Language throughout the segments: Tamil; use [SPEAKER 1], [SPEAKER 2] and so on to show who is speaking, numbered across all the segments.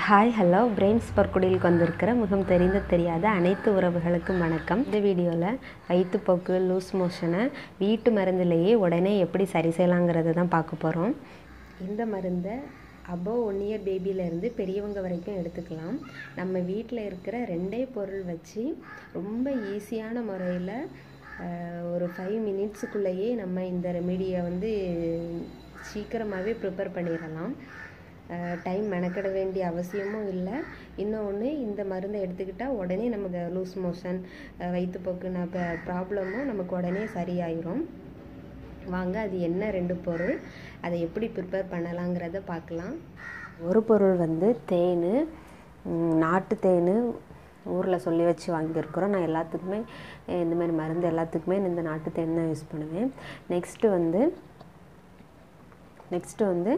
[SPEAKER 1] ஹாய் ஹலோ பிரெயின்ஸ் பர்க்குடிலுக்கு வந்திருக்கிற முகம் தெரிந்த தெரியாத அனைத்து உறவுகளுக்கும் வணக்கம் இந்த வீடியோவில் வயிற்றுப்போக்கு லூஸ் மோஷனை வீட்டு மருந்துலேயே உடனே எப்படி சரி செய்யலாங்கிறத தான் பார்க்க போகிறோம் இந்த மருந்தை அபோவ் ஒன் இயர் பேபியிலேருந்து பெரியவங்க வரைக்கும் எடுத்துக்கலாம் நம்ம வீட்டில் இருக்கிற ரெண்டே பொருள் வச்சு ரொம்ப ஈஸியான முறையில் ஒரு ஃபைவ் மினிட்ஸுக்குள்ளேயே நம்ம இந்த ரெமிடியை வந்து சீக்கிரமாகவே ப்ரிப்பேர் பண்ணிடலாம் டைம் மெனக்கிட வேண்டிய அவசியமும் இல்லை இன்னொன்று இந்த மருந்தை எடுத்துக்கிட்டால் உடனே நமக்கு லூஸ் மோஷன் வயிற்றுப்போக்குன ப்ராப்ளமும் நமக்கு உடனே சரியாயிரும் வாங்க அது என்ன ரெண்டு பொருள் அதை எப்படி ப்ரிப்பேர் பண்ணலாங்கிறத பார்க்கலாம் ஒரு பொருள் வந்து தேன் நாட்டு தேன் ஊரில் சொல்லி வச்சு வாங்கியிருக்கிறோம் நான் எல்லாத்துக்குமே இந்த மாதிரி மருந்து எல்லாத்துக்குமே இந்த நாட்டு தேன் தான் யூஸ் பண்ணுவேன் நெக்ஸ்ட்டு வந்து நெக்ஸ்ட்டு வந்து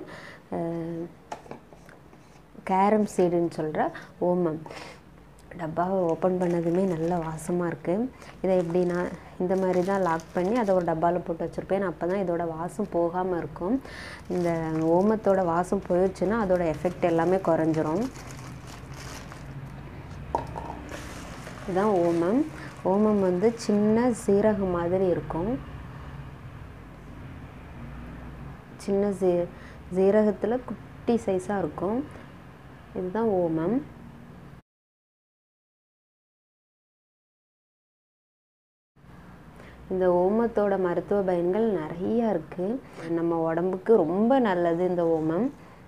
[SPEAKER 1] கேரம் சீடுன்னு சொல்கிற ஓமம் டப்பாவை ஓப்பன் பண்ணதுமே நல்ல வாசமாக இருக்குது இதை எப்படின்னா இந்த மாதிரி தான் லாக் பண்ணி அதை ஒரு டப்பாவில் போட்டு வச்சுருப்பேன் அப்போ தான் இதோட வாசம் போகாமல் இருக்கும் இந்த ஓமத்தோட வாசம் போயிடுச்சுன்னா அதோட எஃபெக்ட் எல்லாமே குறைஞ்சிரும் இதுதான் ஓமம் ஓமம் வந்து சின்ன சீரகம் மாதிரி இருக்கும் சின்ன சீ சீரகத்தில் குட்டி சைஸாக இருக்கும் இதுதான் ஓமம் இந்த ஓமத்தோட மருத்துவ பயன்கள் நிறையா இருக்குது நம்ம உடம்புக்கு ரொம்ப நல்லது இந்த ஓமம்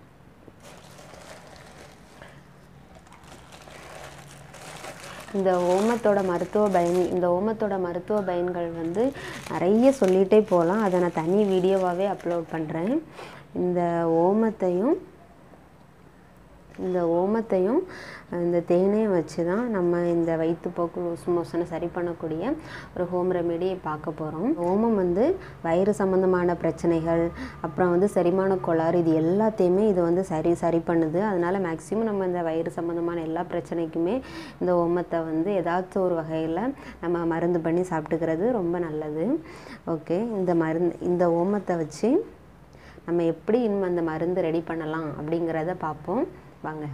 [SPEAKER 1] இந்த ஓமத்தோட மருத்துவ பயன் இந்த ஓமத்தோட மருத்துவ பயன்கள் வந்து நிறைய சொல்லிகிட்டே போகலாம் அதை நான் தனி வீடியோவாகவே அப்லோட் பண்ணுறேன் இந்த ஓமத்தையும் இந்த ஓமத்தையும் இந்த தேனையும் வச்சு தான் நம்ம இந்த வயிற்றுப்போக்கு லூஸ் மோஷனை சரி பண்ணக்கூடிய ஒரு ஹோம் ரெமெடியை பார்க்க போகிறோம் ஓமம் வந்து வயிறு சம்மந்தமான பிரச்சனைகள் அப்புறம் வந்து செரிமான கோளாறு இது எல்லாத்தையுமே இது வந்து சரி சரி பண்ணுது அதனால் மேக்ஸிமம் நம்ம இந்த வயிறு சம்மந்தமான எல்லா பிரச்சனைக்குமே இந்த ஓமத்தை வந்து ஏதாச்சும் ஒரு வகையில் நம்ம மருந்து பண்ணி சாப்பிட்டுக்கிறது ரொம்ப நல்லது ஓகே இந்த மருந்து இந்த ஓமத்தை வச்சு நம்ம எப்படி இன்னும் அந்த மருந்து ரெடி பண்ணலாம் அப்படிங்கிறத பார்ப்போம் வாங்க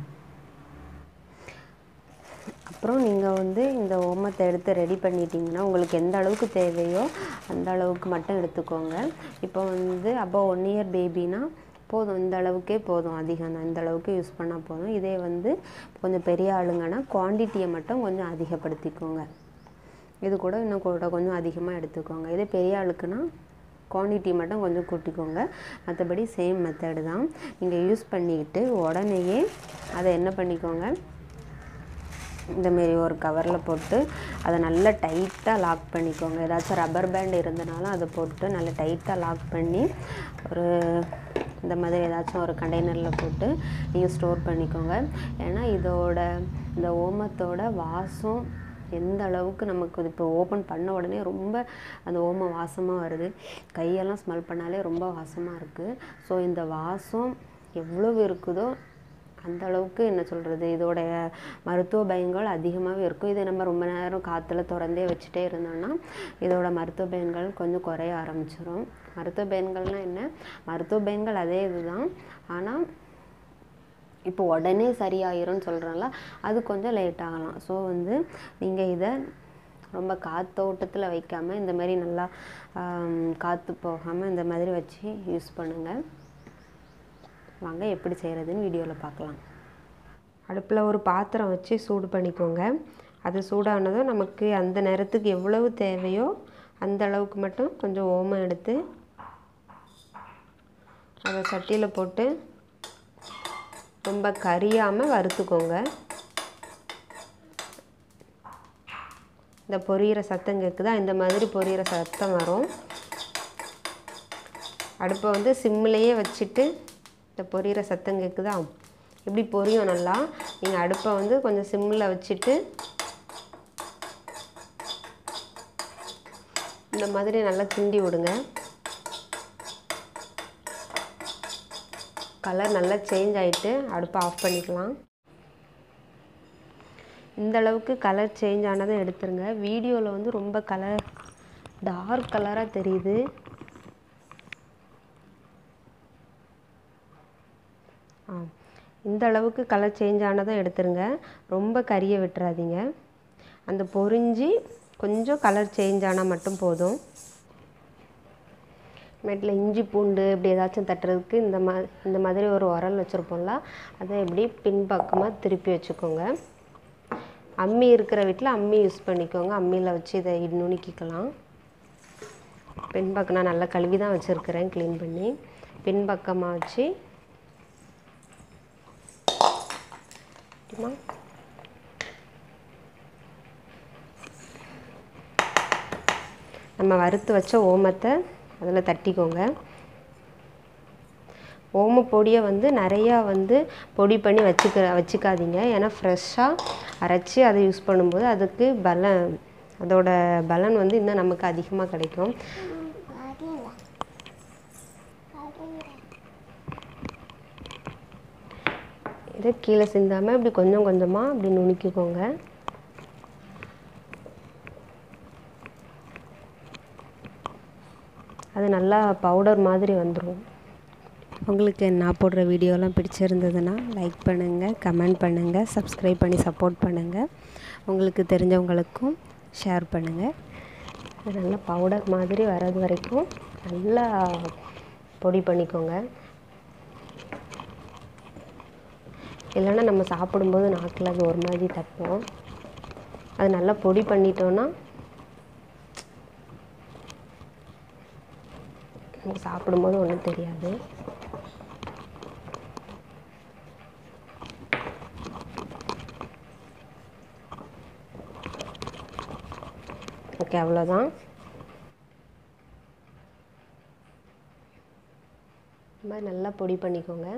[SPEAKER 1] அப்புறம் நீங்கள் வந்து இந்த ஓமத்தை எடுத்து ரெடி பண்ணிட்டீங்கன்னா உங்களுக்கு எந்த அளவுக்கு தேவையோ அந்த அளவுக்கு மட்டும் எடுத்துக்கோங்க இப்போ வந்து அப்போ ஒன் இயர் பேபினா போதும் இந்த அளவுக்கே போதும் அதிகம் தான் இந்த அளவுக்கு யூஸ் பண்ணால் போதும் இதே வந்து கொஞ்சம் பெரிய ஆளுங்கன்னா குவான்டிட்டியை மட்டும் கொஞ்சம் அதிகப்படுத்திக்கோங்க இது கூட இன்னும் கூட கொஞ்சம் அதிகமாக எடுத்துக்கோங்க இதே பெரிய ஆளுக்குன்னா குவான்டிட்டி மட்டும் கொஞ்சம் கூட்டிக்கோங்க மற்றபடி சேம் மெத்தடு தான் நீங்கள் யூஸ் பண்ணிக்கிட்டு உடனேயே அதை என்ன பண்ணிக்கோங்க இந்தமாரி ஒரு கவரில் போட்டு அதை நல்லா டைட்டாக லாக் பண்ணிக்கோங்க ஏதாச்சும் ரப்பர் பேண்ட் இருந்தனாலும் அதை போட்டு நல்லா டைட்டாக லாக் பண்ணி ஒரு இந்த மாதிரி ஏதாச்சும் ஒரு கண்டெய்னரில் போட்டு நீங்கள் ஸ்டோர் பண்ணிக்கோங்க ஏன்னா இதோட இந்த ஓமத்தோட வாசம் எந்த அளவுக்கு நமக்கு இப்போ ஓப்பன் பண்ண உடனே ரொம்ப அந்த ஓம வாசமாக வருது கையெல்லாம் ஸ்மெல் பண்ணாலே ரொம்ப வாசமாக இருக்குது ஸோ இந்த வாசம் எவ்வளவு இருக்குதோ அந்த அளவுக்கு என்ன சொல்கிறது இதோடைய மருத்துவ பயன்கள் அதிகமாகவே இருக்கும் இதை நம்ம ரொம்ப நேரம் காற்றுல திறந்தே வச்சுட்டே இருந்தோம்னா இதோட மருத்துவ பயன்கள் கொஞ்சம் குறைய ஆரம்பிச்சிடும் மருத்துவ பயன்கள்னால் என்ன மருத்துவ பயன்கள் அதே இதுதான் ஆனால் இப்போ உடனே சரியாயிரும்னு சொல்கிறோம்ல அது கொஞ்சம் லேட் ஆகலாம் ஸோ வந்து நீங்கள் இதை ரொம்ப காத்தோட்டத்தில் வைக்காமல் இந்த மாதிரி நல்லா காற்று போகாமல் இந்த மாதிரி வச்சு யூஸ் பண்ணுங்கள் வாங்க எப்படி செய்கிறதுன்னு வீடியோவில் பார்க்கலாம் அடுப்பில் ஒரு பாத்திரம் வச்சு சூடு பண்ணிக்கோங்க அது சூடானதும் நமக்கு அந்த நேரத்துக்கு எவ்வளவு தேவையோ அந்த அளவுக்கு மட்டும் கொஞ்சம் ஓமம் எடுத்து அதை சட்டியில் போட்டு ரொம்ப கரியாமல் வறுத்துக்கோங்க இந்த பொரியிற சத்தம் கேட்குதா இந்த மாதிரி பொரியிற சத்தம் வரும் அடுப்பை வந்து சிம்மிலேயே வச்சுட்டு இந்த பொரியிற சத்தம் கேட்குதா இப்படி பொரியும் நல்லா நீங்கள் அடுப்பை வந்து கொஞ்சம் சிம்மில் வச்சுட்டு இந்த மாதிரி நல்லா கிண்டி விடுங்க கலர் நல்லா சேஞ்ச் ஆகிட்டு அடுப்பை ஆஃப் பண்ணிக்கலாம் இந்த அளவுக்கு கலர் சேஞ்ச் ஆனதை எடுத்துருங்க வீடியோவில் வந்து ரொம்ப கலர் டார்க் கலராக தெரியுது ஆ இந்த அளவுக்கு கலர் சேஞ்ச் ஆனதும் எடுத்துருங்க ரொம்ப கறியை விட்டுறாதீங்க அந்த பொரிஞ்சு கொஞ்சம் கலர் சேஞ்ச் ஆனால் மட்டும் போதும் மேட்டில் இஞ்சி பூண்டு இப்படி ஏதாச்சும் தட்டுறதுக்கு இந்த மா இந்த மாதிரி ஒரு உரல் வச்சுருப்போம்ல அதை இப்படி பின்பக்கமாக திருப்பி வச்சுக்கோங்க அம்மி இருக்கிற வீட்டில் அம்மி யூஸ் பண்ணிக்கோங்க அம்மியில் வச்சு இதை நுணுக்கிக்கலாம் பின்பக்கம் நான் நல்லா கழுவி தான் வச்சுருக்கிறேன் க்ளீன் பண்ணி பின்பக்கமாக வச்சு இப்படிமா. நம்ம வறுத்து வச்ச ஓமத்தை அதில் தட்டிக்கோங்க ஓம பொடியை வந்து நிறையா வந்து பொடி பண்ணி வச்சுக்க வச்சுக்காதீங்க ஏன்னா ஃப்ரெஷ்ஷாக அரைச்சி அதை யூஸ் பண்ணும்போது அதுக்கு பலன் அதோட பலன் வந்து இன்னும் நமக்கு அதிகமாக கிடைக்கும் இதை கீழே சிந்தாமல் இப்படி கொஞ்சம் கொஞ்சமாக இப்படி நுணுக்கிக்கோங்க அது நல்லா பவுடர் மாதிரி வந்துடும் உங்களுக்கு நான் போடுற வீடியோலாம் பிடிச்சிருந்ததுன்னா லைக் பண்ணுங்கள் கமெண்ட் பண்ணுங்கள் சப்ஸ்கிரைப் பண்ணி சப்போர்ட் பண்ணுங்கள் உங்களுக்கு தெரிஞ்சவங்களுக்கும் ஷேர் பண்ணுங்கள் அது நல்லா பவுடர் மாதிரி வர்றது வரைக்கும் நல்லா பொடி பண்ணிக்கோங்க இல்லைன்னா நம்ம சாப்பிடும்போது நாக்கில் அது ஒரு மாதிரி தட்டும் அது நல்லா பொடி பண்ணிட்டோன்னா நமக்கு சாப்பிடும்போது ஒன்றும் தெரியாது ஓகே அவ்வளோதான் இந்த மாதிரி நல்லா பொடி பண்ணிக்கோங்க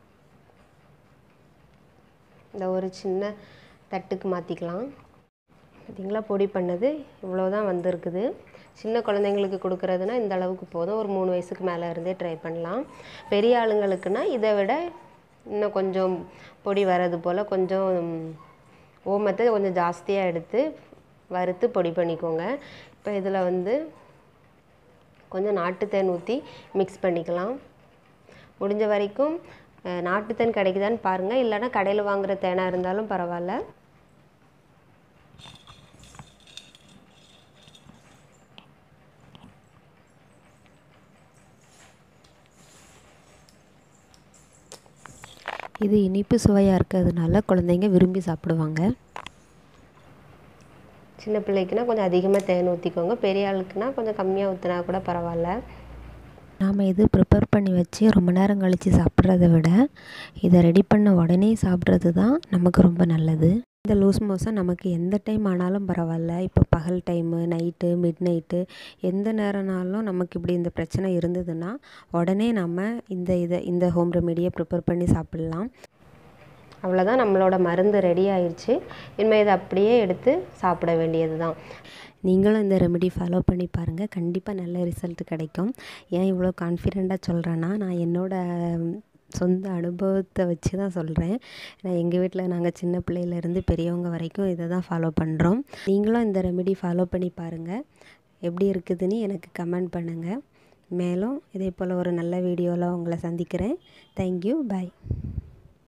[SPEAKER 1] இந்த ஒரு சின்ன தட்டுக்கு மாற்றிக்கலாம் பார்த்தீங்களா பொடி பண்ணது இவ்வளோ தான் வந்திருக்குது சின்ன குழந்தைங்களுக்கு கொடுக்குறதுனா இந்த அளவுக்கு போதும் ஒரு மூணு வயசுக்கு மேலே இருந்தே ட்ரை பண்ணலாம் பெரிய ஆளுங்களுக்குனா இதை விட இன்னும் கொஞ்சம் பொடி வர்றது போல் கொஞ்சம் ஓமத்தை கொஞ்சம் ஜாஸ்தியாக எடுத்து வறுத்து பொடி பண்ணிக்கோங்க இப்போ இதில் வந்து கொஞ்சம் நாட்டுத்தேன் ஊற்றி மிக்ஸ் பண்ணிக்கலாம் முடிஞ்ச வரைக்கும் அஹ், நாட்டுத்தேன் கிடைக்குதான்னு பாருங்கள் இல்லைன்னா கடையில் வாங்குகிற தேனாக இருந்தாலும் பரவாயில்ல
[SPEAKER 2] இது இனிப்பு சுவையாக இருக்கிறதுனால குழந்தைங்க விரும்பி சாப்பிடுவாங்க
[SPEAKER 1] சின்ன பிள்ளைக்குனா கொஞ்சம் அதிகமாக தேன் ஊற்றிக்கோங்க பெரிய ஆளுக்குனா கொஞ்சம் கம்மியாக ஊற்றினா கூட பரவாயில்ல
[SPEAKER 2] நாம் இது ப்ரிப்பேர் பண்ணி வச்சு ரொம்ப நேரம் கழித்து சாப்பிட்றத விட இதை ரெடி பண்ண உடனே சாப்பிட்றது தான் நமக்கு ரொம்ப நல்லது இந்த லூஸ் மோஷன் நமக்கு எந்த டைம் ஆனாலும் பரவாயில்ல இப்போ பகல் டைமு நைட்டு மிட் நைட்டு எந்த நேரம்னாலும் நமக்கு இப்படி இந்த பிரச்சனை இருந்ததுன்னா உடனே நம்ம இந்த இதை இந்த ஹோம் ரெமெடியை ப்ரிப்பேர் பண்ணி சாப்பிட்லாம்
[SPEAKER 1] அவ்வளோதான் நம்மளோட மருந்து ரெடி ஆயிடுச்சு இனிமேல் இதை அப்படியே எடுத்து சாப்பிட வேண்டியது தான்
[SPEAKER 2] நீங்களும் இந்த ரெமெடி ஃபாலோ பண்ணி பாருங்கள் கண்டிப்பாக நல்ல ரிசல்ட் கிடைக்கும் ஏன் இவ்வளோ கான்ஃபிடெண்ட்டாக சொல்கிறேன்னா நான் என்னோட சொந்த அனுபவத்தை வச்சு தான் சொல்கிறேன் நான் எங்கள் வீட்டில் நாங்கள் சின்ன பிள்ளையிலேருந்து பெரியவங்க வரைக்கும் இதை தான் ஃபாலோ பண்ணுறோம் நீங்களும் இந்த ரெமெடி ஃபாலோ பண்ணி பாருங்கள் எப்படி இருக்குதுன்னு எனக்கு கமெண்ட் பண்ணுங்கள் மேலும் இதே போல் ஒரு நல்ல வீடியோவில் உங்களை சந்திக்கிறேன் தேங்க்யூ பாய்